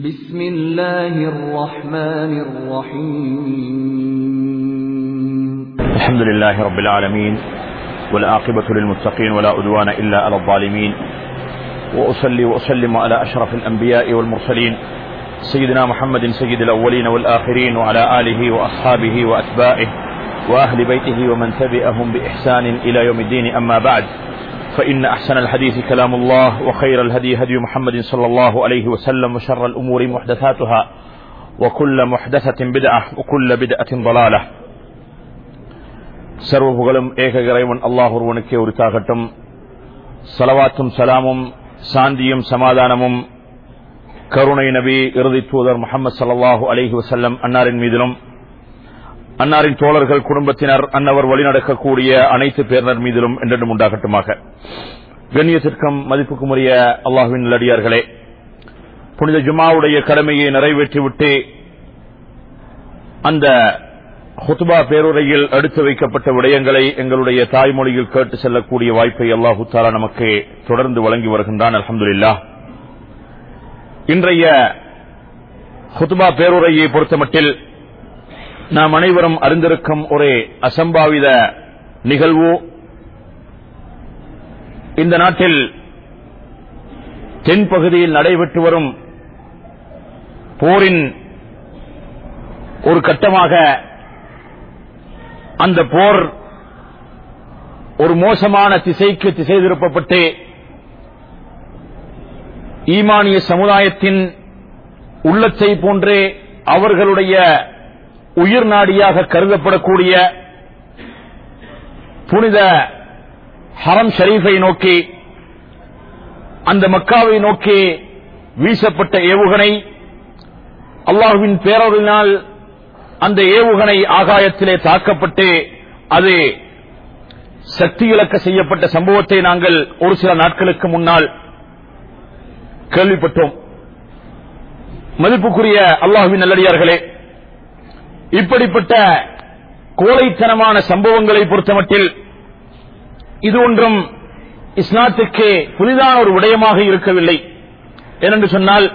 بسم الله الرحمن الرحيم الحمد لله رب العالمين والعاقبة للمتقين ولا أدوان إلا على الظالمين وأصلي وأسلم على أشرف الأنبياء والمرسلين سيدنا محمد سيد الأولين والآخرين وعلى آله وأصحابه وأتباعه وأهل بيته ومن تبعهم بإحسان إلى يوم الدين أما بعد فإن أحسن الحديث كلام الله وخير الهدي هدي محمد صلى الله عليه وسلم وشر الأمور محدثاتها وكل محدثة بدعة وكل بدعة ضلالة சர்வ புகழும் ஏக இறைவன் அல்லாஹ் ஒருவனுக்கே உரித்தாகட்டும் சலவாத்தும் சலாமும் சாந்தியும் சமாதானமும் கருணை நபி இறுதி தூதர் முகமது சல்லாஹூ அலஹி வசல்லம் அன்னாரின் மீதிலும் அன்னாரின் தோழர்கள் குடும்பத்தினர் அன்னவர் வழிநடக்கக்கூடிய அனைத்து பேரினர் மீதிலும் என்றென்றும் உண்டாகட்டுமாக கண்ணியத்திற்கும் மதிப்புக்கும் உரிய அல்லாஹுவின் நல்லடியார்களே புனித ஜுமாவுடைய கடமையை நிறைவேற்றிவிட்டு அந்த ஹுத்பா பேருரையில் எடுத்து வைக்கப்பட்ட விடயங்களை எங்களுடைய தாய்மொழியில் கேட்டு செல்லக்கூடிய வாய்ப்பை அல்லாஹு தாலா நமக்கு தொடர்ந்து வழங்கி வருகின்றான் அலமதுல்லா இன்றைய ஹுத்பா பேருரையை பொறுத்தமட்டில் நாம் அனைவரும் அறிந்திருக்கும் ஒரு அசம்பாவித நிகழ்வு இந்த நாட்டில் தென் பகுதியில் நடைபெற்று வரும் போரின் ஒரு கட்டமாக அந்த போர் ஒரு மோசமான திசைக்கு திசை திருப்பப்பட்டு ஈமானிய சமுதாயத்தின் உள்ளத்தை போன்றே அவர்களுடைய உயிர் நாடியாக கருதப்படக்கூடிய புனித ஹரம் ஷரீஃபை நோக்கி அந்த மக்காவை நோக்கி வீசப்பட்ட ஏவுகணை அல்லாஹுவின் பேரொருளினால் அந்த ஏவுகணை ஆகாயத்திலே தாக்கப்பட்டு அது சக்தி இழக்க செய்யப்பட்ட சம்பவத்தை நாங்கள் ஒரு சில நாட்களுக்கு முன்னால் கேள்விப்பட்டோம் மதிப்புக்குரிய அல்லாஹுவின் நல்லடியார்களே இப்படிப்பட்ட கோழைத்தனமான சம்பவங்களை பொறுத்தமட்டில் இது ஒன்றும் இஸ்லாத்துக்கு புதிதான ஒரு விடயமாக இருக்கவில்லை ஏனென்று சொன்னால்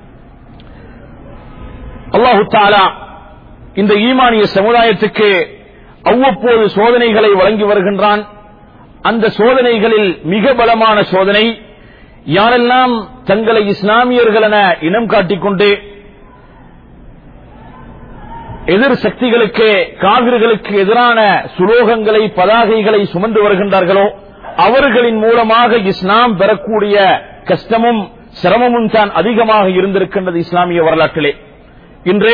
அல்லாஹு தாலா இந்த ஈமானிய சமுதாயத்துக்கு அவ்வப்போது சோதனைகளை வழங்கி வருகின்றான் அந்த சோதனைகளில் மிக பலமான சோதனை யாரெல்லாம் தங்களை இஸ்லாமியர்கள் என இனம் காட்டிக்கொண்டு எதிர் சக்திகளுக்கு காவிர்களுக்கு எதிரான சுலோகங்களை பதாகைகளை சுமந்து வருகின்றார்களோ அவர்களின் மூலமாக இஸ்லாம் பெறக்கூடிய கஷ்டமும் சிரமமும் தான் அதிகமாக இருந்திருக்கின்றது இஸ்லாமிய வரலாற்றிலே இன்றே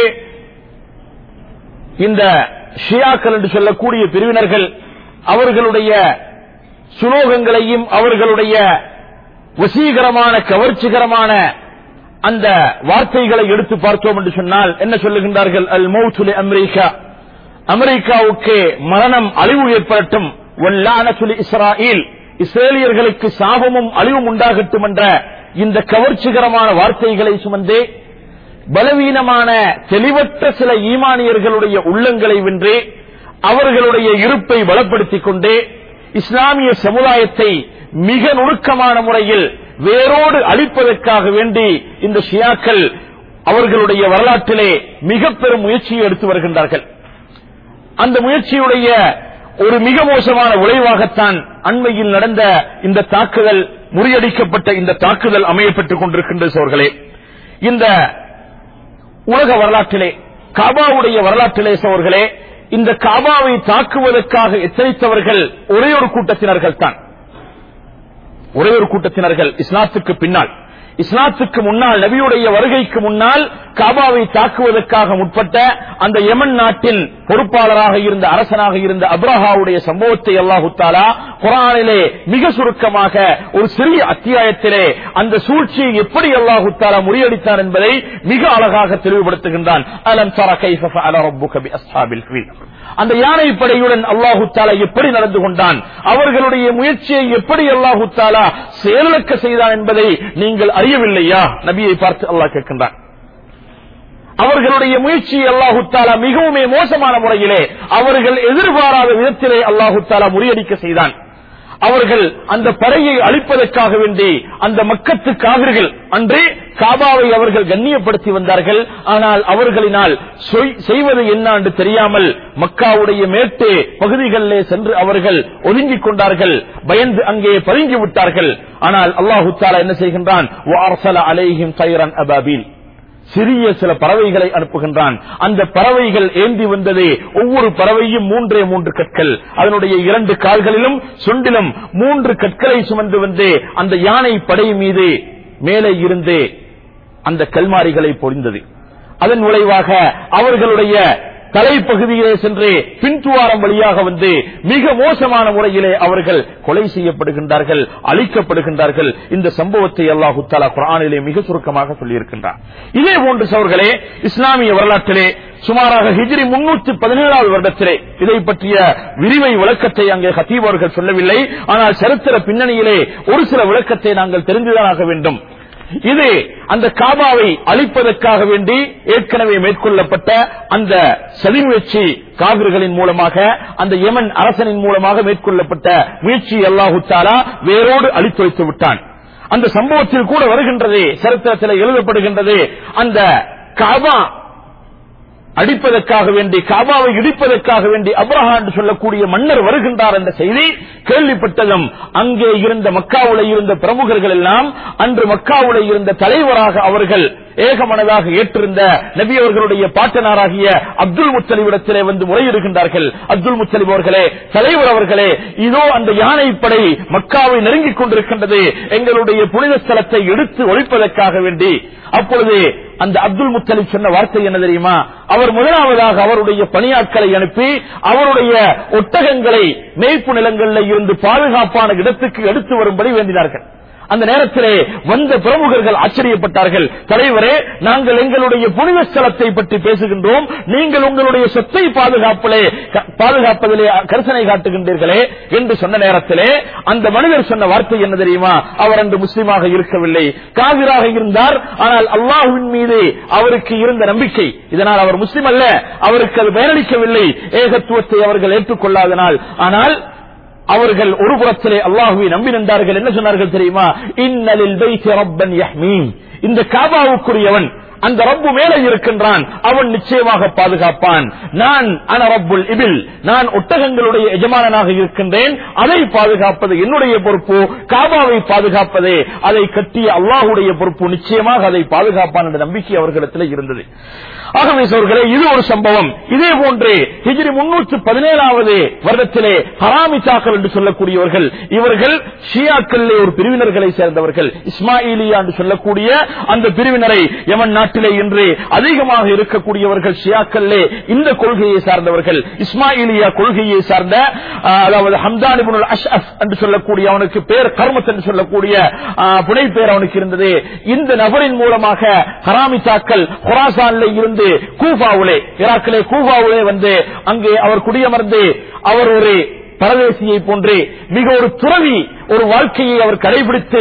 இந்த ஷியாக்கள் என்று சொல்லக்கூடிய பிரிவினர்கள் அவர்களுடைய சுலோகங்களையும் அவர்களுடைய வசீகரமான கவர்ச்சிகரமான அந்த வார்த்தைகளை எடுத்து பார்த்தோம் என்று சொன்னால் என்ன சொல்லுகின்றார்கள் அல் மௌசுலி அமெரிக்கா அமெரிக்காவுக்கு மரணம் அழிவு ஏற்படட்டும் இஸ்ராயில் இஸ்ரேலியர்களுக்கு சாபமும் அழிவும் உண்டாகட்டும் என்ற இந்த கவர்ச்சிகரமான வார்த்தைகளை சுமந்தே பலவீனமான தெளிவற்ற சில ஈமானியர்களுடைய உள்ளங்களை வென்று அவர்களுடைய இருப்பை பலப்படுத்திக் கொண்டே இஸ்லாமிய சமுதாயத்தை மிக நுணுக்கமான முறையில் வேரோடு அழிப்பதற்காக வேண்டி இந்த ஷியாக்கள் அவர்களுடைய வரலாற்றிலே மிக பெரும் முயற்சியை எடுத்து வருகின்றார்கள் அந்த முயற்சியுடைய ஒரு மிக மோசமான விளைவாகத்தான் அண்மையில் நடந்த இந்த தாக்குதல் முறியடிக்கப்பட்ட இந்த தாக்குதல் அமையப்பட்டுக் கொண்டிருக்கின்ற சோர்களே இந்த உலக வரலாற்றிலே காபாவுடைய வரலாற்றிலே சோர்களே இந்த காபாவை தாக்குவதற்காக எச்சரித்தவர்கள் ஒரே ஒரு கூட்டத்தினர்கள் தான் ஒரே ஒரு கூட்டத்தினர்கள் இஸ்லாத்துக்கு பின்னால் இஸ்லாத்துக்கு முன்னால் நபியுடைய வருகைக்கு முன்னால் காபாவை தாக்குவதற்காக முற்பட்ட அந்த யமன் நாட்டின் பொறுப்பாளராக இருந்த அரசனாக இருந்த அப்ரஹாவுடைய சம்பவத்தை அல்லாஹு தாலா குரானிலே மிக சுருக்கமாக ஒரு சிறிய அத்தியாயத்திலே அந்த சூழ்ச்சியை எப்படி அல்லாஹு தாலா முறியடித்தார் என்பதை மிக அழகாக தெளிவுபடுத்துகின்றான் அலம் தர கைஃப அல ரப்புக பி அஸ்ஹாபில் ஃபீல் அந்த யானை படையுடன் அல்லாஹு தாலா எப்படி நடந்து கொண்டான் அவர்களுடைய முயற்சியை எப்படி அல்லாஹு தாலா செயலக்க செய்தான் என்பதை நீங்கள் அறியவில்லையா நபியை பார்த்து அல்லாஹ் கேட்கின்றான் அவர்களுடைய முயற்சி அல்லாஹு தாலா மிகவும் மோசமான முறையிலே அவர்கள் எதிர்பாராத விதத்திலே அல்லாஹு தாலா முறியடிக்க செய்தான் அவர்கள் அந்த படையை அழிப்பதற்காக வேண்டி அந்த மக்கத்து காவிர்கள் அன்றே காபாவை அவர்கள் கண்ணியப்படுத்தி வந்தார்கள் ஆனால் அவர்களினால் சொய்- செய்வது என்ன என்று தெரியாமல் மக்காவுடைய மேட்டு பகுதிகளிலே சென்று அவர்கள் ஒதுங்கிக் கொண்டார்கள் பயந்து அங்கே பதுங்கி விட்டார்கள் ஆனால் அல்லாஹு தாலா என்ன செய்கின்றான் "வஅர்சல அலைஹிம் தைரன் அபாபீல் சிறிய சில பறவைகளை அனுப்புகின்றான் அந்த பறவைகள் ஏந்தி வந்தது ஒவ்வொரு பறவையும் மூன்றே மூன்று கற்கள் அதனுடைய இரண்டு கால்களிலும் சுண்டிலும் மூன்று கற்களை சுமந்து வந்து அந்த யானை படை மீது மேலே இருந்து அந்த கல்மாரிகளை பொழிந்தது அதன் விளைவாக அவர்களுடைய தலைப்பகுதியிலே சென்று பின்துவாரம் வழியாக வந்து மிக மோசமான முறையிலே அவர்கள் கொலை செய்யப்படுகின்றார்கள் அழிக்கப்படுகின்றார்கள் இந்த சம்பவத்தை அல்லாஹு தாலா குரானிலே மிக சுருக்கமாக சொல்லியிருக்கின்றார் இதே போன்று சவர்களே இஸ்லாமிய வரலாற்றிலே சுமாராக ஹிஜ்ரி முன்னூத்தி பதினேழாவது வருடத்திலே இதை பற்றிய விரிவை விளக்கத்தை அங்கே ஹத்தீப் அவர்கள் சொல்லவில்லை ஆனால் சரித்திர பின்னணியிலே ஒரு சில விளக்கத்தை நாங்கள் தெரிந்துதான் ஆக வேண்டும் இது அந்த காபாவை அழிப்பதற்காக வேண்டி ஏற்கனவே மேற்கொள்ளப்பட்ட அந்த சதிமுயற்சி காவிர்களின் மூலமாக அந்த யமன் அரசனின் மூலமாக மேற்கொள்ளப்பட்ட முயற்சி அல்லாஹு தாலா வேரோடு அழித்தொழித்து விட்டான் அந்த சம்பவத்தில் கூட வருகின்றது சரித்திரத்தில் எழுதப்படுகின்றது அந்த காபா அடிப்பதற்காக வேண்டி காபாவை இடிப்பதற்காக வேண்டி அப்ரஹா என்று சொல்லக்கூடிய மன்னர் வருகின்றார் என்ற செய்தி கேள்விப்பட்டதும் அங்கே இருந்த மக்காவுல இருந்த பிரமுகர்கள் எல்லாம் அன்று மக்காவுல இருந்த தலைவராக அவர்கள் ஏகமனதாக ஏற்றிருந்த நபி அவர்களுடைய பாட்டனாராகிய அப்துல் முத்தலிவிடத்திலே வந்து முறையிடுகின்றார்கள் அப்துல் முத்தலிப் அவர்களே தலைவர் அவர்களே இதோ அந்த யானைப்படை மக்காவை நெருங்கிக் கொண்டிருக்கின்றது எங்களுடைய புனித ஸ்தலத்தை எடுத்து ஒழிப்பதற்காக வேண்டி அப்பொழுது அந்த அப்துல் முத்தலிப் சொன்ன வார்த்தை என்ன தெரியுமா அவர் முதலாவதாக அவருடைய பணியாட்களை அனுப்பி அவருடைய ஒட்டகங்களை மேய்ப்பு நிலங்களில் இருந்து பாதுகாப்பான இடத்துக்கு எடுத்து வரும்படி வேண்டினார்கள் அந்த நேரத்திலே வந்த பிரமுகர்கள் ஆச்சரியப்பட்டார்கள் தலைவரே நாங்கள் எங்களுடைய புனித ஸ்தலத்தை பற்றி பேசுகின்றோம் நீங்கள் உங்களுடைய சொத்தை பாதுகாப்பிலே க- பாதுகாப்பதிலே கரிசனை காட்டுகின்றீர்களே என்று சொன்ன நேரத்திலே அந்த மனிதர் சொன்ன வார்த்தை என்ன தெரியுமா அவர் அன்று முஸ்லீமாக இருக்கவில்லை காவிராக இருந்தார் ஆனால் அல்லாஹுவின் மீது அவருக்கு இருந்த நம்பிக்கை இதனால் அவர் முஸ்லிம் அல்ல அவருக்கு அது பயனளிக்கவில்லை ஏகத்துவத்தை அவர்கள் ஏற்றுக்கொள்ளாதனால் ஆனால் அவர்கள் ஒரு புறத்திலே அல்லாஹுவை நம்பி நின்றார்கள் என்ன சொன்னார்கள் தெரியுமா இன்னலில் பைத்தி ரப்பன் யஹ்மீம் இந்த காபாவுக்குரியவன் அந்த ரப்பு மேலே இருக்கின்றான் அவன் நிச்சயமாக பாதுகாப்பான் நான் அன ரப்புல் இபில் நான் ஒட்டகங்களுடைய எஜமானனாக இருக்கின்றேன் அதை பாதுகாப்பது என்னுடைய பொறுப்பு காபாவை பாதுகாப்பது அதை கட்டிய அல்லாஹுடைய பொறுப்பு நிச்சயமாக அதை பாதுகாப்பான் என்ற நம்பிக்கை அவர்களிடத்தில் இருந்தது ஆகவே சோர்களே இது ஒரு சம்பவம் இதே போன்று ஹிஜ்ரி முன்னூற்று பதினேழாவது வருடத்திலே ஹராமித்தாக்கள் என்று சொல்லக்கூடியவர்கள் இவர்கள் ஷியாக்களிலே ஒரு பிரிவினர்களை சேர்ந்தவர்கள் இஸ்மாயிலியா என்று சொல்லக்கூடிய அந்த பிரிவினரை யமன் நாட்டிலே இன்று அதிகமாக இருக்கக்கூடியவர்கள் ஷியாக்களிலே இந்த கொள்கையை சார்ந்தவர்கள் இஸ்மாயிலியா கொள்கையை சார்ந்த ஆ, அதாவது ஹம்தான் இப்னுல் அஷ்அஃப் என்று சொல்லக்கூடிய அவனுக்கு பேர் கர்மத் என்று சொல்லக்கூடிய ஆ, புனை பேர் அவனுக்கு இருந்தது இந்த நபரின் மூலமாக ஹராமித்தாக்கள் ஹொராசானிலே இருந்து கூஃபாவுலே ஈராக்கிலே கூஃபாவுலே வந்து அங்கே அவர் குடியமர்ந்து அவர் ஒரு பரதேசியை போன்று மிக ஒரு துறவி ஒரு வாழ்க்கையை அவர் கடைபிடித்து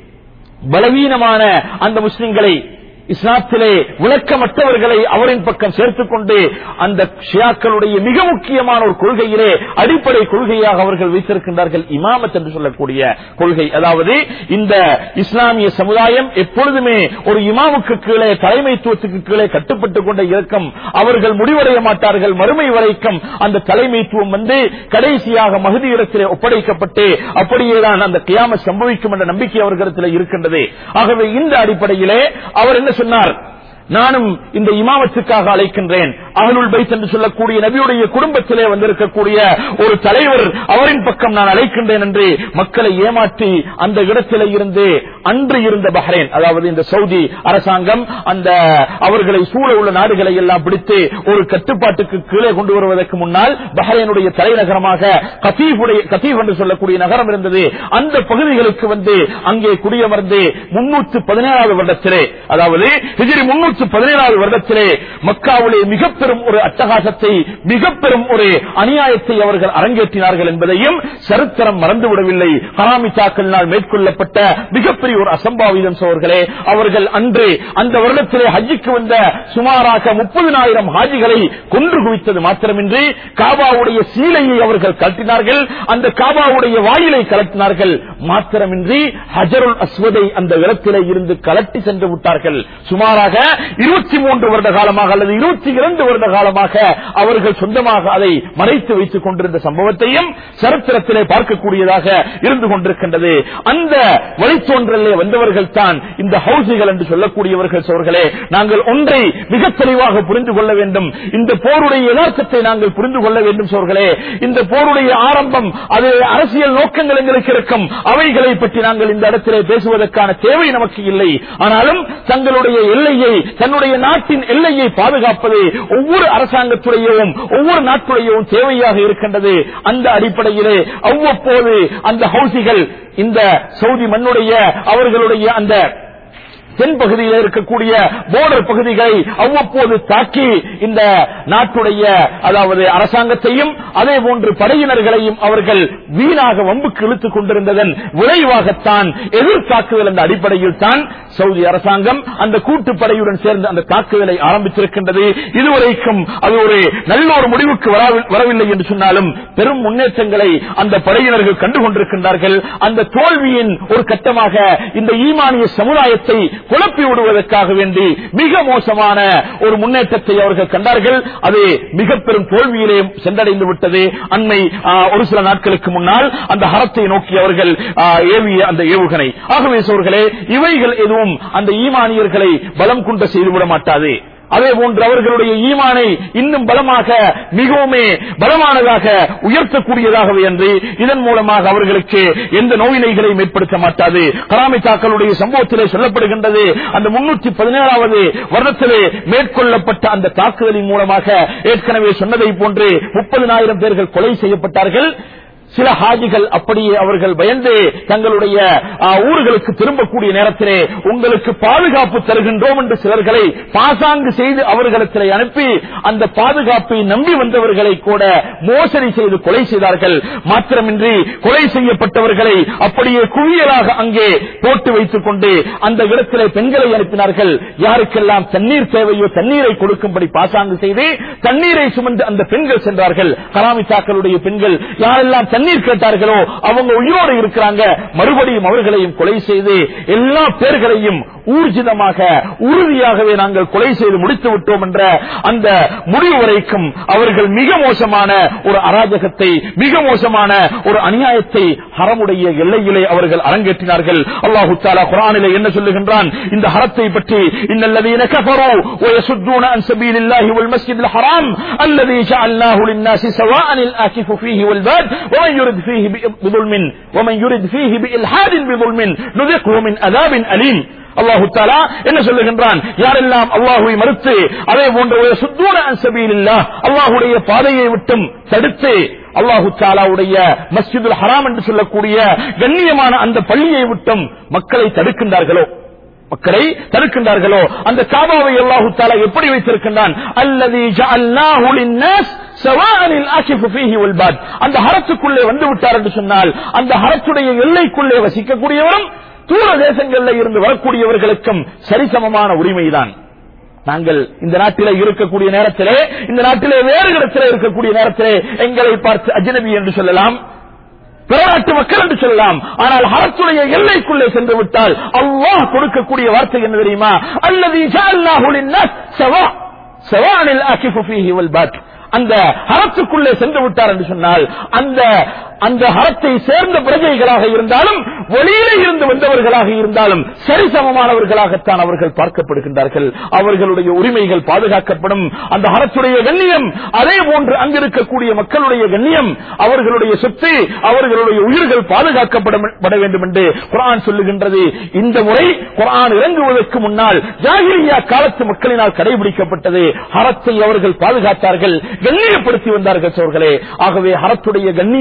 பலவீனமான அந்த முஸ்லிம்களை இஸ்லாத்திலே விளக்கமற்றவர்களை அவரின் பக்கம் சேர்த்துக் கொண்டு அந்த ஷியாக்களுடைய மிக முக்கியமான ஒரு கொள்கையிலே அடிப்படை கொள்கையாக அவர்கள் வைத்திருக்கின்றார்கள் இமாமத் என்று சொல்லக்கூடிய கொள்கை அதாவது இந்த இஸ்லாமிய சமுதாயம் எப்பொழுதுமே ஒரு இமாமுக்கு கீழே தலைமைத்துவத்துக்கு கீழே கட்டுப்பட்டுக் கொண்ட இயக்கம் அவர்கள் முடிவடைய மாட்டார்கள் மறுமை வரைக்கும் அந்த தலைமைத்துவம் வந்து கடைசியாக மகுதி இடத்திலே ஒப்படைக்கப்பட்டு அப்படியேதான் அந்த கியாம சம்பவிக்கும் என்ற நம்பிக்கை அவர்களிடத்தில் இருக்கின்றது ஆகவே இந்த அடிப்படையிலே அவர் என்ன சொன்னார் நானும் இந்த இமாமத்துக்காக அழைக்கின்றேன் அகலுல் பைத் என்று சொல்லக்கூடிய நபியுடைய குடும்பத்திலே வந்திருக்கக்கூடிய ஒரு தலைவர் அவரின் பக்கம் நான் அழைக்கின்றேன் என்று மக்களை ஏமாற்றி அந்த இடத்திலே இருந்து அன்று இருந்த பஹ்ரைன் அதாவது இந்த சவுதி அரசாங்கம் அந்த அவர்களை சூழ உள்ள நாடுகளை எல்லாம் பிடித்து ஒரு கட்டுப்பாட்டுக்கு கீழே கொண்டு வருவதற்கு முன்னால் பஹ்ரைனுடைய தலைநகரமாக கத்தீஃபுடைய கத்தீப் என்று சொல்லக்கூடிய நகரம் இருந்தது அந்த பகுதிகளுக்கு வந்து அங்கே குடியமர்ந்து முன்னூற்று பதினேழாவது வருடத்திலே அதாவது ஹிஜ்ரி முன்னூற்று பதினேழாவது வருடத்திலே மக்காவிலே மிகப்பெரிய பெரும் ஒரு அட்டகாசத்தை மிக பெரும் ஒரு அநியாயத்தை அவர்கள் அரங்கேற்றினார்கள் என்பதையும் சரித்திரம் மறந்துவிடவில்லை ஹராமித்தாக்களினால் மேற்கொள்ளப்பட்ட மிகப்பெரிய ஒரு அசம்பாவிதம் சோர்களே அவர்கள் அன்று அந்த வருடத்திலே ஹஜ்ஜுக்கு வந்த சுமாராக முப்பதினாயிரம் ஹாஜிகளை கொன்று குவித்தது மாத்திரமின்றி காபாவுடைய சீலையை அவர்கள் கழட்டினார்கள் அந்த காபாவுடைய வாயிலை கலட்டினார்கள் மாத்திரமின்றி ஹஜருல் அஸ்வதை அந்த இடத்திலே இருந்து கலட்டி சென்று விட்டார்கள் சுமாராக இருபத்தி மூன்று வருட காலமாக அல்லது இருபத்தி இரண்டு வருட காலமாக அவர்கள் சொந்தமாக அதை மறைத்து வைத்துக் கொண்டிருந்த சம்பவத்தையும் சரித்திரத்திலே பார்க்கக்கூடியதாக இருந்து கொண்டிருக்கின்றது அந்த வழித்தோன்றலே வந்தவர்கள் தான் இந்த ஹவுசிகள் என்று சொல்லக்கூடியவர்கள் சோர்களே நாங்கள் ஒன்றை மிக தெளிவாக புரிந்து கொள்ள வேண்டும் இந்த போருடைய யதார்த்தத்தை நாங்கள் புரிந்து கொள்ள வேண்டும் சோர்களே இந்த போருடைய ஆரம்பம் அது அரசியல் நோக்கங்கள் எங்களுக்கு இருக்கும் அவைகளை பற்றி நாங்கள் இந்த இடத்திலே பேசுவதற்கான தேவை நமக்கு இல்லை ஆனாலும் தங்களுடைய எல்லையை தன்னுடைய நாட்டின் எல்லையை பாதுகாப்பது ஒவ்வொரு அரசாங்கத்துடையவும் ஒவ்வொரு நாட்டுடையவும் தேவையாக இருக்கின்றது அந்த அடிப்படையிலே அவ்வப்போது அந்த ஹவுசிகள் இந்த சவுதி மண்ணுடைய அவர்களுடைய அந்த தென் பகுதியில் இருக்கக்கூடிய போர்டர் பகுதிகளை அவ்வப்போது தாக்கி இந்த நாட்டுடைய அதாவது அரசாங்கத்தையும் அதே போன்று படையினர்களையும் அவர்கள் வீணாக வம்புக்கு இழுத்துக் கொண்டிருந்ததன் விளைவாகத்தான் எதிர்த்தாக்குதல் என்ற அடிப்படையில் தான் சவுதி அரசாங்கம் அந்த கூட்டுப்படையுடன் சேர்ந்து அந்த தாக்குதலை ஆரம்பித்திருக்கின்றது இதுவரைக்கும் அது ஒரு நல்ல ஒரு முடிவுக்கு வராவி- வரவில்லை என்று சொன்னாலும் பெரும் முன்னேற்றங்களை அந்த படையினர்கள் கண்டுகொண்டிருக்கின்றார்கள் அந்த தோல்வியின் ஒரு கட்டமாக இந்த ஈமானிய சமுதாயத்தை குழப்பி விடுவதற்காக வேண்டி மிக மோசமான ஒரு முன்னேற்றத்தை அவர்கள் கண்டார்கள் அது மிக பெரும் தோல்வியிலே சென்றடைந்து விட்டது அண்மை ஆ, ஒரு சில நாட்களுக்கு முன்னால் அந்த ஹரத்தை நோக்கி அவர்கள் ஆ, ஏவிய அந்த ஏவுகணை ஆகவே சோர்களே இவைகள் எதுவும் அந்த ஈமானியர்களை பலம் குண்ட செய்துவிட மாட்டாது அதே போன்று அவர்களுடைய ஈமானை இன்னும் பலமாக மிகவுமே பலமானதாக உயர்த்தக்கூடியதாகவே என்று இதன் மூலமாக அவர்களுக்கு எந்த நோயினைகளையும் ஏற்படுத்த மாட்டாது கராமி தாக்களுடைய சம்பவத்திலே சொல்லப்படுகின்றது அந்த முன்னூற்றி பதினேழாவது வருடத்திலே மேற்கொள்ளப்பட்ட அந்த தாக்குதலின் மூலமாக ஏற்கனவே சொன்னதை போன்று முப்பதினாயிரம் பேர்கள் கொலை செய்யப்பட்டார்கள் சில ஹாஜிகள் அப்படியே அவர்கள் பயந்து தங்களுடைய ஆ, ஊர்களுக்கு திரும்பக்கூடிய நேரத்திலே உங்களுக்கு பாதுகாப்பு தருகின்றோம் என்று சிலர்களை பாசாங்கு செய்து அவர்களிடத்திலே அனுப்பி அந்த பாதுகாப்பை நம்பி வந்தவர்களை கூட மோசடி செய்து கொலை செய்தார்கள் மாத்திரமின்றி கொலை செய்யப்பட்டவர்களை அப்படியே குவியலாக அங்கே போட்டு வைத்துக் கொண்டு அந்த இடத்திலே பெண்களை அனுப்பினார்கள் யாருக்கெல்லாம் தண்ணீர் தேவையோ தண்ணீரை கொடுக்கும்படி பாசாங்கு செய்து தண்ணீரை சுமந்து அந்த பெண்கள் சென்றார்கள் கலாமித்தாக்களுடைய பெண்கள் யாரெல்லாம் தண்ணீர் கேட்டார்களோ அவங்க உயிரோடு இருக்கிறாங்க மறுபடியும் அவர்களையும் கொலை செய்து எல்லா பேர்களையும் ஊர்ஜிதமாக உறுதியாகவே நாங்கள் கொலை செய்து முடித்து விட்டோம் என்ற அந்த முடிவு வரைக்கும் அவர்கள் மிக மோசமான ஒரு அராஜகத்தை மிக மோசமான ஒரு அநியாயத்தை ஹரமுடைய எல்லையிலே அவர்கள் அரங்கேற்றினார்கள் அல்லாஹு தாலா குரானிலே என்ன சொல்லுகின்றான் இந்த ஹரத்தை பற்றி இன்னல்லதீன கஃபரு ويصدون عن سبيل الله والمسجد الحرام الذي جعلناه للناس سواء الآكف فيه والباد ومن يرد فيه بظلم ومن يرد فيه بإلحاد بظلم نذقه من عذاب أليم அல்லாஹு தாலா என்ன சொல்லுகின்றான் யாரெல்லாம் அல்லாஹுவை மறுத்து அதே போன்ற சுத்தூர அன்சபீலில்லா அல்லாஹுடைய பாதையை விட்டும் தடுத்து அல்லாஹு தாலாவுடைய மஸ்ஜிதுல் ஹராம் என்று சொல்லக்கூடிய கண்ணியமான அந்த பள்ளியை விட்டும் மக்களை தடுக்கின்றார்களோ மக்களை தடுக்கின்றார்களோ அந்த காபாவை அல்லாஹு தாலா எப்படி வைத்திருக்கின்றான் அல்லது ஜஅல்நாஹு லின்னாஸ் சவாஅனில் ஆகிஃபு ஃபீஹி வல் பாத் அந்த ஹரத்துக்குள்ளே வந்து விட்டார் என்று சொன்னால் அந்த ஹரத்துடைய எல்லைக்குள்ளே வசிக்கக்கூடியவரும் தூர தேசங்களில் இருந்து வரக்கூடியவர்களுக்கும் சரிசமமான உரிமைதான் நாங்கள் இந்த நாட்டிலே இருக்கக்கூடிய நேரத்திலே இந்த நாட்டிலே வேறு இடத்திலே இருக்கக்கூடிய நேரத்திலே எங்களை பார்த்து அஜனபி என்று சொல்லலாம் பிற நாட்டு மக்கள் என்று சொல்லலாம் ஆனால் ஹரத்துடைய எல்லைக்குள்ளே சென்று விட்டால் அல்லாஹ் கொடுக்கக்கூடிய வார்த்தை என்ன தெரியுமா அல்லது சவா சவானில் ஆக்கிஃபு ஃபீஹி வல் பாத் அந்த ஹரத்துக்குள்ளே சென்று விட்டார் என்று சொன்னால் அந்த அந்த ஹரத்தை சேர்ந்த பிரஜைகளாக இருந்தாலும் வெளியிலே இருந்து வந்தவர்களாக இருந்தாலும் சரிசமமானவர்களாகத்தான் அவர்கள் பார்க்கப்படுகின்றார்கள் அவர்களுடைய உரிமைகள் பாதுகாக்கப்படும் அந்த ஹரத்துடைய கண்ணியம் அதே போன்று அங்கிருக்கக்கூடிய மக்களுடைய கண்ணியம் அவர்களுடைய சொத்து அவர்களுடைய உயிர்கள் பாதுகாக்கப்பட வேண்டும் என்று குரான் சொல்லுகின்றது இந்த முறை குரான் இறங்குவதற்கு முன்னால் ஜாகிரியா காலத்து மக்களினால் கடைபிடிக்கப்பட்டது ஹரத்தை அவர்கள் பாதுகாத்தார்கள் கண்ணியப்படுத்தி வந்தார்கள் சோர்களே ஆகவே ஹரத்துடைய கண்ணியத்தை யார்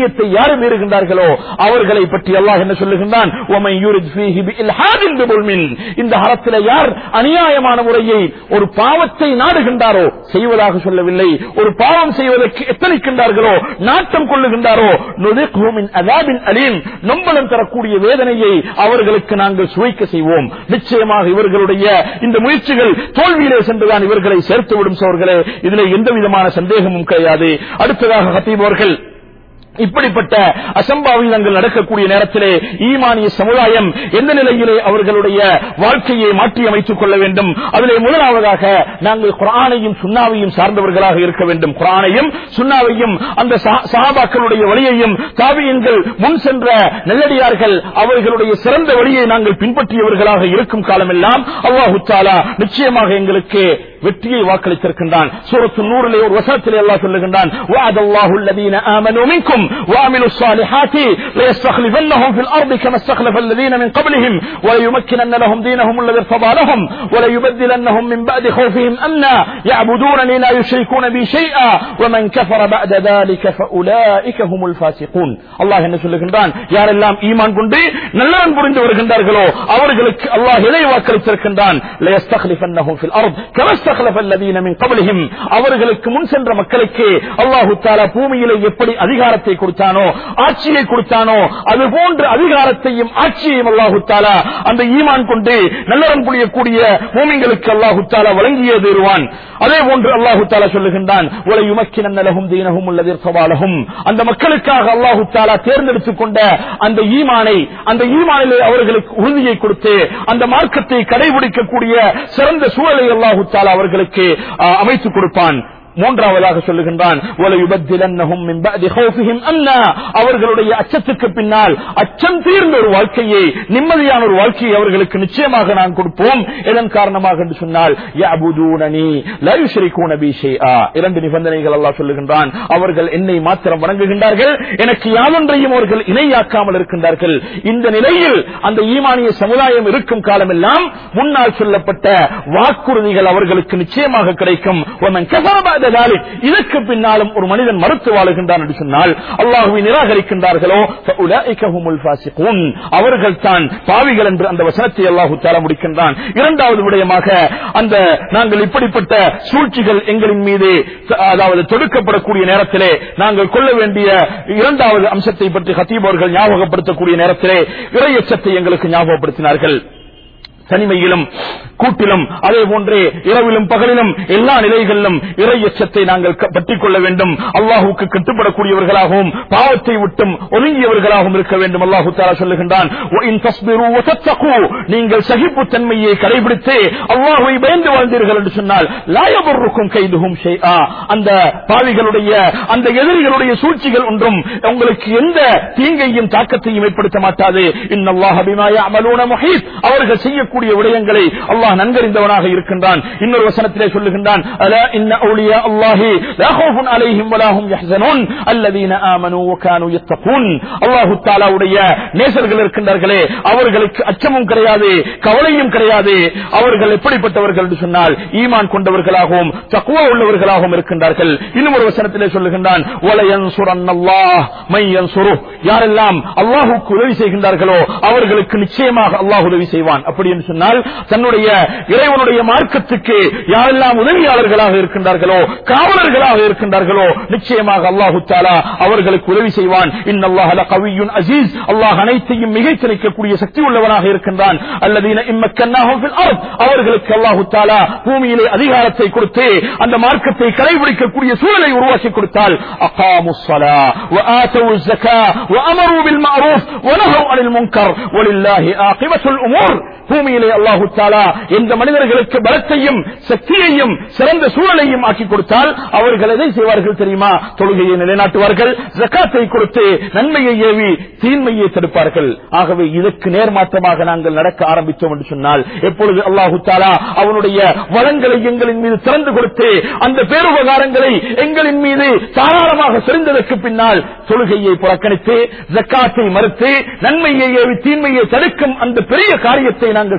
யாரு மீறுகின்றார்களோ அவர்களை பற்றி அல்லாஹ் என்ன சொல்லுகின்றான் "وَمَنْ يُرِدْ فِيهِ بِإِلْحَادٍ بِظُلْمٍ" இந்த ஹரத்தில் யார் அநியாயமான முறையை ஒரு பாவத்தை நாடுகின்றாரோ செய்வதாக சொல்லவில்லை ஒரு பாவம் செய்வதற்கு எத்தனைக்கின்றார்களோ நாட்டம் கொள்ளுகின்றாரோ நுதிக்ஹு மின் அதாபின் அலீம் நொம்பலம் தரக்கூடிய வேதனையை அவர்களுக்கு நாங்கள் சுவைக்க செய்வோம் நிச்சயமாக இவர்களுடைய இந்த முயற்சிகள் தோல்வியிலே சென்றுதான் இவர்களை சேர்த்துவிடும் சோர்களே இதில் எந்த விதமான சந்தேகமும் கிடையாது அடுத்ததாக ஹத்தீப் அவர்கள் இப்படிப்பட்ட அசம்பாவிதங்கள் நடக்கக்கூடிய நேரத்திலே ஈமானிய சமுதாயம் எந்த நிலையிலே அவர்களுடைய வாழ்க்கையை மாற்றி அமைத்துக் கொள்ள வேண்டும் அதிலே முதலாவதாக நாங்கள் குரானையும் சுண்ணாவையும் சார்ந்தவர்களாக இருக்க வேண்டும் குரானையும் சுண்ணாவையும் அந்த சஹா- சஹாபாக்களுடைய வழியையும் தாபியங்கள் முன் சென்ற நெல்லடியார்கள் அவர்களுடைய சிறந்த வழியை நாங்கள் பின்பற்றியவர்களாக இருக்கும் காலமெல்லாம் அல்லாஹு தாலா நிச்சயமாக எங்களுக்கு வெற்றியை வாக்களித்திருக்கின்றான் சூரத்து நூறிலே ஒரு வசனத்திலே அல்லாஹ் சொல்லுகின்றான் وعد الله الذين آمنوا منكم وعملوا الصالحات ليستخلفنهم في الأرض كما استخلف الذين من قبلهم وليمكنن لهم دينهم الذي ارتضى لهم وليبدلنهم من بعد خوفهم أمنا يعبدونني لا يشركون بي شيئا ومن كفر بعد ذلك فأولئك هم الفاسقون الله என்ன சொல்லுகின்றான் யாரெல்லாம் ஈமான் கொண்டு நல்லவன் புரிந்து வருகின்றார்களோ அவர்களுக்கு அல்லாஹ் இதை வாக்களித்திருக்கின்றான் ليستخلفنهم في الأرض كما استخلف الذين من قبلهم அவர்களுக்கு முன் சென்ற மக்களுக்கு அல்லாஹு தாலா பூமியிலே எப்படி அதிகாரத்தை கொடுத்தானோ ஆட்சியை கொடுத்தானோ அது போன்ற அதிகாரத்தையும் ஆட்சியையும் அல்லாஹு தாலா அந்த ஈமான் கொண்டு நல்லறம் புரியக்கூடிய பூமிங்களுக்கு அல்லாஹு தாலா வழங்கியே தருவான் அதே போன்று அல்லாஹு தாலா சொல்லுகின்றான் உலயுமக்கினன் லஹும் தீனஹும் உள்ளதிர் சவாலஹும் அந்த மக்களுக்காக அல்லாஹு தாலா தேர்ந்தெடுத்துக் கொண்ட அந்த ஈமானை அந்த ஈமானிலே அவர்களுக்கு உறுதியை கொடுத்து அந்த மார்க்கத்தை கடைபிடிக்கக்கூடிய சிறந்த சூழலை அல்லாஹு தாலா அவர்களுக்கு ஆ, அமைத்துக் கொடுப்பான் மூன்றாவதாக சொல்லுகின்றான் "வலயுபத்திலன்னஹும் மின் பஅதி ஹௌஃபிஹிம் அம்னா." அவர்களுடைய அச்சத்துக்கு பின்னால் அச்சம் தீர்ந்த ஒரு வாழ்க்கையை நிம்மதியான ஒரு வாழ்க்கையை அவர்களுக்கு நிச்சயமாக நான் கொடுப்போம் இதன் காரணமாக என்று சொன்னால் "யஅபுதூனனி லா யுஷ்ரிகூன பி ஷைஆ." இரண்டு நிபந்தனைகள் அல்லாஹ் சொல்லுகின்றான் அவர்கள் என்னை மாத்திரம் வணங்குகின்றார்கள் எனக்கு யாதொன்றையும் அவர்கள் இணையாக்காமல் இருக்கின்றார்கள் இந்த நிலையில் அந்த ஈமானிய சமுதாயம் இருக்கும் காலமெல்லாம் முன்னால் சொல்லப்பட்ட வாக்குறுதிகள் அவர்களுக்கு நிச்சயமாக கிடைக்கும் وَمَنْ كَفَرَ بَعْدَ ذَلِكَ இதற்கு பின்னாலும் ஒரு மனிதன் மறுத்து வாழுகின்றான் என்று சொன்னால் அல்லாஹுவை நிராகரிக்கின்றார்களோ فَأُولَئِكَ هُمُ الْفَاسِقُونَ அவர்கள் தான் பாவிகள் என்று அந்த வசனத்தை அல்லாஹு தாலா முடிக்கின்றான் இரண்டாவது விடயமாக அந்த நாங்கள் இப்படிப்பட்ட சூழ்ச்சிகள் எங்களின் மீது அதாவது தொடுக்கப்படக்கூடிய நேரத்திலே நாங்கள் கொள்ள வேண்டிய இரண்டாவது அம்சத்தை பற்றி ஹத்தீப் அவர்கள் ஞாபகப்படுத்தக்கூடிய நேரத்திலே இறையச்சத்தை எங்களுக்கு ஞாபகப்படுத்தினார்கள் தனிமையிலும் கூட்டிலும் அதே போன்றே இரவிலும் பகலிலும் எல்லா நிலைகளிலும் இறை எச்சத்தை நாங்கள் க- பற்றிக் கொள்ள வேண்டும் அல்லாஹுக்கு கட்டுப்படக்கூடியவர்களாகவும் பாவத்தை விட்டும் ஒதுங்கியவர்களாகவும் இருக்க வேண்டும் அல்லாஹு தாலா சொல்லுகின்றான் "வ இன் தஸ்பிரு வ தத்தகு", நீங்கள் சகிப்புத்தன்மையை கடைபிடித்து அல்லாஹுவை பயந்து வாழ்ந்தீர்கள் என்று சொன்னால் லாயபருக்கும் கைதுகும் ஷைஆ அந்த பாவிகளுடைய அந்த எதிரிகளுடைய சூழ்ச்சிகள் ஒன்றும் உங்களுக்கு எந்த தீங்கையும் தாக்கத்தையும் ஏற்படுத்த மாட்டாது இன்னல்லாஹ பிமா யஅமலூன முஹீத் அவர்கள் செய்யக்கூடிய விடயங்களை அல்லாஹ் நன்கறிந்தவனாக இருக்கின்றான் இன்னொரு வசனத்திலே சொல்லுகின்றான் அலா இன்ன அவுலியா அல்லாஹி லா ஹவுஃபுன் அலைஹிம் வலா ஹும் யஹ்ஸனூன் அல்லதீன ஆமனூ வ கானூ யத்தகூன் அல்லாஹ் தஆலாவுடைய நேசர்கள் இருக்கின்றார்களே அவர்களுக்கு அச்சமும் கிடையாது கவலையும் கிடையாது அவர்கள் எப்படிப்பட்டவர்கள் என்று சொன்னால் ஈமான் கொண்டவர்களாகவும் தக்குவா உள்ளவர்களாகவும் இருக்கின்றார்கள் இன்னும் ஒரு வசனத்திலே சொல்லுகின்றான் "வலயன்சுரன்னல்லாஹ் மையன்சுருஹ்." யாரெல்லாம் அல்லாஹுக்கு உதவி செய்கின்றார்களோ அவர்களுக்கு நிச்சயமாக அல்லாஹ் உதவி செய்வான் அப்படி என்று சொன்னால் தன்னுடைய இறைவனுடைய மார்க்கத்துக்கு யாரெல்லாம் உதவியாளர்களாக இருக்கின்றார்களோ காவலர்களாக இருக்கின்றார்களோ நிச்சயமாக அல்லாஹு தாலா அவர்களுக்கு உதவி செய்வான் இன்னல்லாஹ் லகவியுன் அசீஸ் அல்லாஹ் அனைத்தையும் மிகைத்து நிற்கக்கூடிய சக்தி உள்ளவனாக இருக்கின்றான் அல்லதீன இம்மக்கன்னாஹும் ஃபில் அர்த் அவர்களுக்கு அல்லாஹு தாலா பூமியிலே அதிகாரத்தை கொடுத்து அந்த மார்க்கத்தை கடைபிடிக்கக்கூடிய சூழலை உருவாக்கி கொடுத்தால் அகாமுஸ் ஸலா வ ஆத்தவு ஸக்கா வ அமரு பில் மஅரூஃப் வ நஹவு அனில் முன்கர் வலில்லாஹி ஆகிபத்துல் உமூர் பூமியிலே அல்லாஹு தாலா எந்த மனிதர்களுக்கு பலத்தையும் சக்தியையும் சிறந்த சூழலையும் ஆக்கி கொடுத்தால் அவர்கள் எதை செய்வார்கள் தெரியுமா தொழுகையை நிலைநாட்டுவார்கள் ஜக்காத்தை கொடுத்து நன்மையை ஏவி தீன்மையை தடுப்பார்கள் ஆகவே இதற்கு நேர்மாற்றமாக நாங்கள் நடக்க ஆரம்பித்தோம் என்று சொன்னால் எப்பொழுது அல்லாஹு தாலா அவனுடைய வளங்களை எங்களின் மீது திறந்து கொடுத்து அந்த பேருபகாரங்களை எங்களின் மீது தாராளமாக செறிந்ததற்கு பின்னால் தொழுகையை புறக்கணித்து ஜக்காத்தை மறுத்து நன்மையை ஏவி தீன்மையை தடுக்கும் அந்த பெரிய காரியத்தை நாங்கள்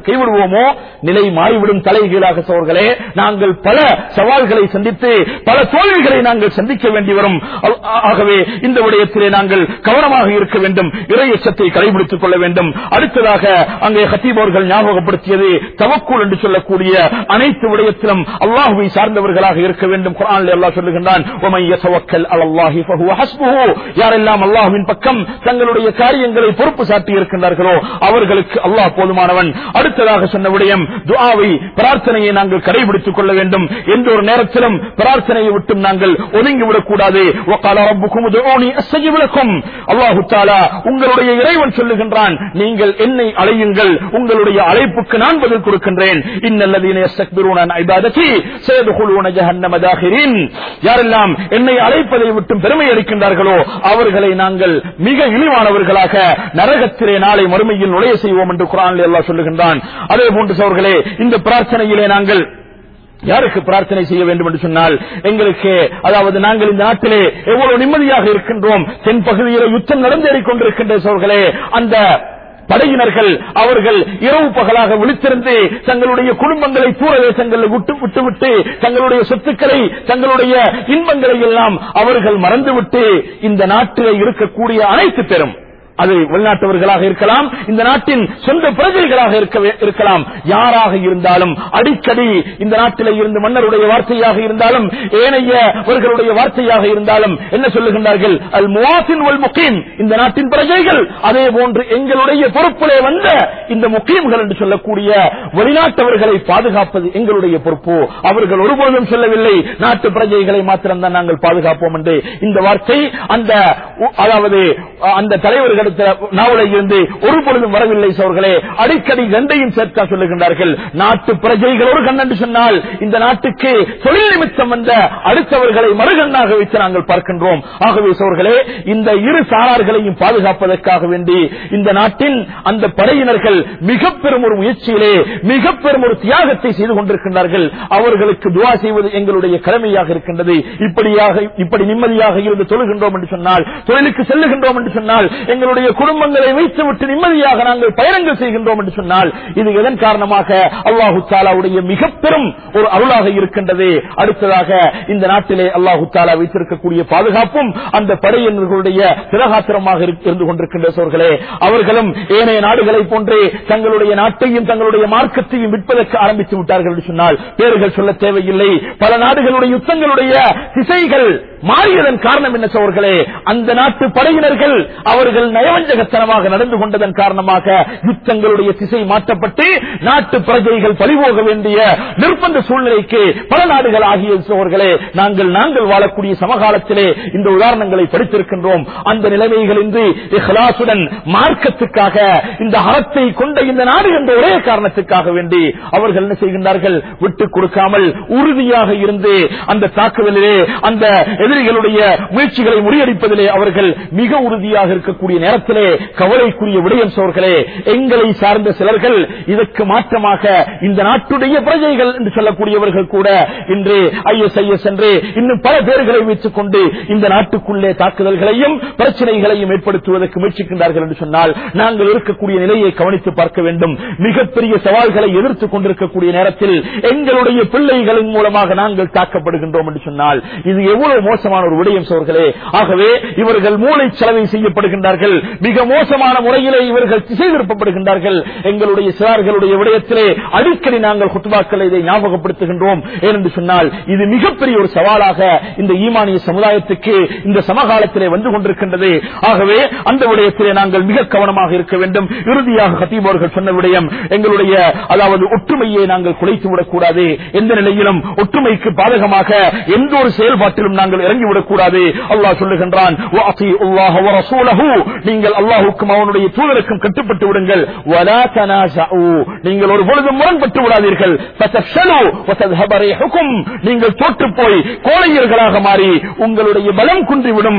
கைவிடுவோமோ நிலை மாறிவிடும் தலைகீழாக சோர்களே நாங்கள் பல சவால்களை சந்தித்து பல தோல்விகளை நாங்கள் சந்திக்க வேண்டி வரும் ஆ- ஆகவே இந்த விடயத்திலே நாங்கள் கவனமாக இருக்க வேண்டும் இறையச்சத்தை கடைபிடித்துக் கொள்ள வேண்டும் அடுத்ததாக அங்கே ஹத்தீப் அவர்கள் ஞாபகப்படுத்தியது தவக்குள் என்று சொல்லக்கூடிய அனைத்து விடயத்திலும் அல்லாஹுவை சார்ந்தவர்களாக இருக்க வேண்டும் குரானில் அல்லாஹ் சொல்லுகின்றான் "வமன் யதவக்கல் அலல்லாஹி ஃபஹுவ ஹஸ்புஹு." யாரெல்லாம் அல்லாஹ்வின் பக்கம் தங்களுடைய காரியங்களை பொறுப்பு சாட்டி இருக்கின்றார்களோ அவர்களுக்கு அல்லாஹ் போதுமானவன் அடுத்ததாக சொன்ன விடயம் துஆவை பிரார்த்தனையை நாங்கள் கடைபிடித்துக் கொள்ள வேண்டும் எந்த ஒரு நேரத்திலும் பிரார்த்தனையை விட்டும் நாங்கள் ஒதுங்கிவிடக் கூடாது وَقَالَ رَبُّكُمُ ادْعُونِي أَسْتَجِبْ لَكُمْ அல்லாஹு தஆலா உங்களுடைய இறைவன் சொல்லுகின்றான் நீங்கள் என்னை அழையுங்கள் உங்களுடைய அழைப்புக்கு நான் பதில் கொடுக்கின்றேன் இன்னல்லதீன யஸ்தக்பிரூன அன் இபாததி சயதுகுலூன ஜஹன்னம தாகிரின் யாரெல்லாம் என்னை அழைப்பதை விட்டும் பெருமை அளிக்கின்றார்களோ அவர்களை நாங்கள் மிக இழிவானவர்களாக நரகத்திலே நாளை மறுமையில் நுழைய செய்வோம் என்று குரானில் அல்லாஹ் சொல்லுகின்றான் அதே போன்று சோர்களே இந்த பிரார்த்தனையிலே நாங்கள் யாருக்கு பிரார்த்தனை செய்ய வேண்டும் என்று சொன்னால் எங்களுக்கு அதாவது நாங்கள் இந்த நாட்டிலே எவ்வளவு நிம்மதியாக இருக்கின்றோம் தென் பகுதியில் யுத்தம் நடந்தேறிக் கொண்டிருக்கின்ற சோர்களே அந்த படையினர்கள் அவர்கள் இரவு பகலாக விழித்திருந்து தங்களுடைய குடும்பங்களை தூர தேசங்களில் விட்டு விட்டுவிட்டு தங்களுடைய சொத்துக்களை தங்களுடைய இன்பங்களை எல்லாம் அவர்கள் மறந்துவிட்டு இந்த நாட்டிலே இருக்கக்கூடிய அனைத்து பேரும் அது வெளிநாட்டவர்களாக இருக்கலாம் இந்த நாட்டின் சொந்த பிரஜைகளாக இருக்க- இருக்கலாம் யாராக இருந்தாலும் அடிக்கடி இந்த நாட்டிலே இருந்து மன்னருடைய வார்த்தையாக இருந்தாலும் ஏனையவர்களுடைய வார்த்தையாக இருந்தாலும் என்ன சொல்லுகின்றார்கள் அல் முவாசின் வல் முகீம் இந்த நாட்டின் பிரஜைகள் அதே போன்று எங்களுடைய பொறுப்பிலே வந்த இந்த முகீம்கள் என்று சொல்லக்கூடிய வெளிநாட்டவர்களை பாதுகாப்பது எங்களுடைய பொறுப்பு அவர்கள் ஒருபோதும் சொல்லவில்லை நாட்டு பிரஜைகளை மாத்திரம்தான் நாங்கள் பாதுகாப்போம் என்று இந்த வார்த்தை அந்த உ- அதாவது அ, அந்த தலைவர்களிடத்த நாவலை இருந்து ஒரு பொழுதும் வரவில்லை சோர்களே அடிக்கடி ரெண்டையும் சேர்த்தா சொல்லுகின்றார்கள் நாட்டு பிரஜைகள் ஒரு கண் என்று சொன்னால் இந்த நாட்டுக்கு தொழில் நிமித்தம் வந்த அடுத்தவர்களை மறுகண்ணாக வைத்து நாங்கள் பார்க்கின்றோம் ஆகவே சோர்களே இந்த இரு சாரார்களையும் பாதுகாப்பதற்காக வேண்டி இந்த நாட்டின் அந்த படையினர்கள் மிக பெரும் ஒரு முயற்சியிலே மிக பெரும் ஒரு தியாகத்தை செய்து கொண்டிருக்கின்றார்கள் அவர்களுக்கு துவா செய்வது எங்களுடைய கடமையாக இருக்கின்றது இப்படியாக இப்படி நிம்மதியாக இருந்து தொழுகின்றோம் என்று சொன்னால் தொழிலுக்கு செல்லுகின்றோம் என்று சொன்னால் எங்களுடைய குடும்பங்களை வைத்துவிட்டு நிம்மதியாக நாங்கள் பயணங்கள் செய்கின்றோம் என்று சொன்னால் இது எதன் காரணமாக அல்லாஹு தாலாவுடைய மிக பெரும் ஒரு அருளாக இருக்கின்றது அடுத்ததாக இந்த நாட்டிலே அல்லாஹு தாலா வைத்திருக்கக்கூடிய பாதுகாப்பும் அந்த படையினர்களுடைய திரகாத்திரமாக இரு- இருந்து கொண்டிருக்கின்ற சோர்களே அவர்களும் ஏனைய நாடுகளை போன்றே தங்களுடைய நாட்டையும் தங்களுடைய மார்க்கத்தையும் விற்பதற்கு ஆரம்பித்து விட்டார்கள் என்று சொன்னால் பேர்கள் சொல்ல தேவையில்லை பல நாடுகளுடைய யுத்தங்களுடைய திசைகள் மாறியதன் காரணம் என்ன சோர்களே அந்த நாட்டு படையினர்கள் அவர்கள் நயவஞ்சகத்தனமாக நடந்து கொண்டதன் காரணமாக யுத்தங்களுடைய திசை மாற்றப்பட்டு நாட்டு பிரஜைகள் பறிபோக வேண்டிய நிர்பந்த சூழ்நிலைக்கு பல நாடுகள் ஆகிய சோர்களே நாங்கள் நாங்கள் வாழக்கூடிய சமகாலத்திலே இந்த உதாரணங்களை படித்திருக்கின்றோம் அந்த நிலைமைகளின்றி இஹ்லாசுடன் மார்க்கத்துக்காக இந்த அறத்தை கொண்ட இந்த நாடு என்ற ஒரே காரணத்துக்காக வேண்டி அவர்கள் என்ன செய்கின்றார்கள் விட்டுக் கொடுக்காமல் உறுதியாக இருந்து அந்த தாக்குதலிலே அந்த எதிரிகளுடைய முயற்சிகளை முறியடிப்பதிலே அவர்கள் மிக உறுதியாக இருக்கக்கூடிய நேரத்திலே கவலைக்குரிய விடயம் சோர்களே எங்களை சார்ந்த சிலர்கள் இதற்கு மாற்றமாக இந்த நாட்டுடைய பிரஜைகள் என்று சொல்லக்கூடியவர்கள் கூட இன்று ஐஎஸ்ஐஎஸ் என்று இன்னும் பல பேர்களை வைத்துக் கொண்டு இந்த நாட்டுக்குள்ளே தாக்குதல்களையும் பிரச்சனைகளையும் ஏற்படுத்துவதற்கு முயற்சிக்கின்றார்கள் என்று சொன்னால் நாங்கள் இருக்கக்கூடிய நிலையை கவனித்து பார்க்க வேண்டும் மிகப்பெரிய சவால்களை எதிர்த்துக் கொண்டிருக்கக்கூடிய நேரத்தில் எங்களுடைய பிள்ளைகளின் மூலமாக நாங்கள் தாக்கப்படுகின்றோம் என்று சொன்னால் இது எவ்வளவு மோசமான ஒரு விடயம் சோர்களே ஆகவே இவர்கள் மூளை செலவை செய்யப்படுகின்றார்கள் மிக மோசமான முறையிலே இவர்கள் திசை திருப்பப்படுகின்றார்கள் எங்களுடைய சிறார்களுடைய விடயத்திலே அடிக்கடி நாங்கள் குத்துவாக்களை இதை ஞாபகப்படுத்துகின்றோம் ஏனென்று சொன்னால் இது மிகப்பெரிய ஒரு சவாலாக இந்த ஈமானிய சமுதாயத்துக்கு இந்த சமகாலத்திலே வந்து கொண்டிருக்கின்றது ஆகவே அந்த விடயத்திலே நாங்கள் மிக கவனமாக இருக்க வேண்டும் இறுதியாக ஹத்தீப் அவர்கள் சொன்ன விடயம் எங்களுடைய அதாவது ஒற்றுமையை நாங்கள் குலைத்து விடக்கூடாது எந்த நிலையிலும் ஒற்றுமைக்கு பாதகமாக எந்த ஒரு செயல்பாட்டிலும் நாங்கள் இறங்கிவிடக் கூடாது அல்லாஹ் சொல்லுகின்றான் "வஅத்தீஉ அல்லாஹ வரசூலஹு." நீங்கள் அல்லாஹுக்கும் அவனுடைய தூதருக்கும் கட்டுப்பட்டு விடுங்கள் "வலா தனாஸஉ." நீங்கள் ஒரு பொழுதும் முரண்பட்டு விடாதீர்கள் "ஃபதஃஷலு வதذهب ريحكم." நீங்கள் தோற்று போய் கோழையர்களாக மாறி உங்களுடைய பலம் குன்றிவிடும்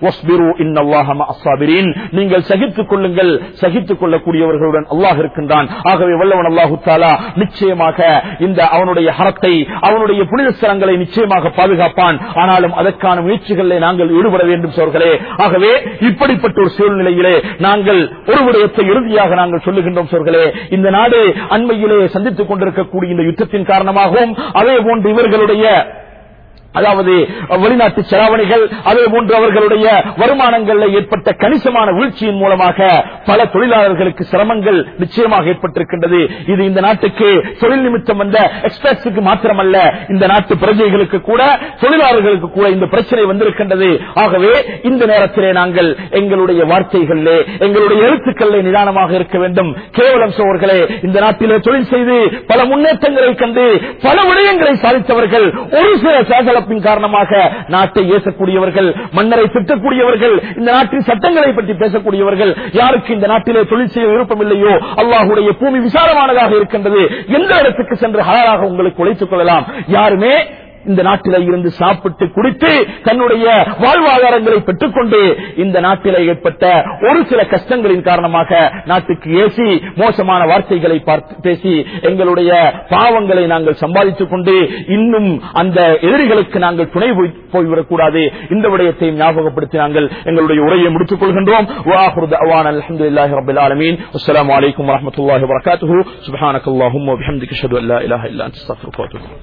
வஸ்பிரு இன்னல்லாஹ மஅஸ்ஸாபிரீன் நீங்கள் சகித்துக் கொள்ளுங்கள் சகித்துக் கொள்ளக்கூடியவர்களுடன் அல்லாஹ் இருக்கின்றான் ஆகவே வல்லவன் அல்லாஹு தாலா நிச்சயமாக இந்த அவனுடைய ஹரத்தை அவனுடைய புனித ஸ்தலங்களை நிச்சயமாக பாதுகாப்பான் ஆனாலும் அதற்கான முயற்சிகளிலே நாங்கள் ஈடுபட வேண்டும் சோர்களே ஆகவே இப்படிப்பட்ட ஒரு சூழ்நிலையிலே நாங்கள் ஒரு விடயத்தை இறுதியாக நாங்கள் சொல்லுகின்றோம் சோர்களே இந்த நாடு அண்மையிலே சந்தித்துக் கொண்டிருக்கக்கூடிய இந்த யுத்தத்தின் காரணமாகவும் அதே போன்று இவர்களுடைய அதாவது வெளிநாட்டு செலாவணிகள் அதே போன்று அவர்களுடைய வருமானங்களில் ஏற்பட்ட கணிசமான வீழ்ச்சியின் மூலமாக பல தொழிலாளர்களுக்கு சிரமங்கள் நிச்சயமாக ஏற்பட்டிருக்கின்றது இது இந்த நாட்டுக்கு தொழில் நிமித்தம் வந்த எக்ஸ்பிரஸுக்கு மாத்திரமல்ல இந்த நாட்டு பிரஜைகளுக்கு கூட தொழிலாளர்களுக்கு கூட இந்த பிரச்சனை வந்திருக்கின்றது ஆகவே இந்த நேரத்திலே நாங்கள் எங்களுடைய வார்த்தைகளிலே எங்களுடைய எழுத்துக்களிலே நிதானமாக இருக்க வேண்டும் கேவலம் சோர்களே இந்த நாட்டிலே தொழில் செய்து பல முன்னேற்றங்களை கண்டு பல விடயங்களை சாதித்தவர்கள் ஒரு சில சேசலப்பின் காரணமாக நாட்டை ஏசக்கூடியவர்கள் மன்னரை திட்டக்கூடியவர்கள் இந்த நாட்டின் சட்டங்களை பற்றி பேசக்கூடியவர்கள் யாருக்கு இந்த நாட்டிலே தொழில் செய்ய விருப்பம் இல்லையோ அல்லாஹுடைய பூமி விசாலமானதாக இருக்கின்றது எந்த இடத்துக்கு சென்று ஹலாலாக உங்களுக்கு உழைத்துக் கொள்ளலாம் யாருமே இந்த நாட்டில இருந்து சாப்பிட்டு குடித்து தன்னுடைய வாழ்வாதாரங்களை பெற்றுக்கொண்டு இந்த நாட்டில ஏற்பட்ட ஒரு சில கஷ்டங்களின் காரணமாக நாட்டுக்கு ஏசி மோசமான வார்த்தைகளை பார்த்து பேசி எங்களுடைய பாவங்களை நாங்கள் சம்பாதித்துக் கொண்டு இன்னும் அந்த எதிரிகளுக்கு நாங்கள் துணை போய்- போய்விடக்கூடாது இந்த விடயத்தையும் ஞாபகப்படுத்தி நாங்கள் எங்களுடைய உரையை முடித்துக் கொள்கின்றோம் وآخر دعوانا الحمد لله رب العالمين والسلام عليكم ورحمة الله وبركاته سبحانك اللهم وبحمدك اشهد ان لا اله الا انت استغفرك واتوب إليك